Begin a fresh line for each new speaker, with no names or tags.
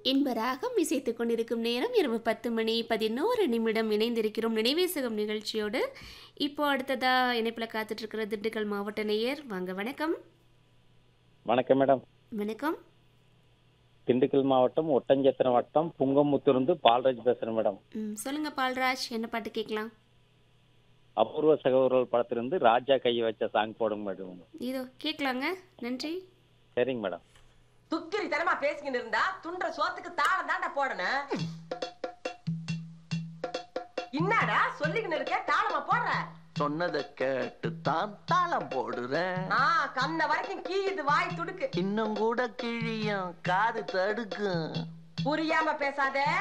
இன்பராகம் இசைத்துக் கொண்டிருக்கும் நேரம் இரவு பத்து மணி பதினோரு நிமிடம் இணைந்திருக்கிறோம் நினைவேசகம் நிகழ்ச்சியோடு இப்போ அடுத்ததா இணைப்பில் காத்துட்டு இருக்கிற திண்டுக்கல் மாவட்ட நேயர் வாங்க வணக்கம்
வணக்கம் மேடம்
வணக்கம்
திண்டுக்கல் மாவட்டம் ஒட்டஞ்சத்திரம் வட்டம் புங்கமுத்திலிருந்து பால்ராஜ் பேசுறேன் மேடம்
ம், சொல்லுங்க பால்ராஜ் என்ன பாட்டு கேட்கலாம்
அபூர்வ சகோதரர்கள் படத்திலிருந்து ராஜா கையை வச்ச சாங் போடுங்க மேடம்
இதோ கேட்கலாங்க நன்றி
சரிங்க மேடம்
துக்கிரி தனமா பேசிக்கிட்டு இருந்தா துண்ட சோத்துக்கு தாளம் தாண்டா போடணும் என்னடா சொல்லிக்கின்னு இருக்க தாளமா போடுற
சொன்னதை கேட்டு தான் தாளம் போடுறேன்
ஆ கண்ண வரைக்கும் கீயுது வாய் துடுக்கு
இன்னும் கூட கிழியும் காது தடுக்கும்
புரியாம பேசாத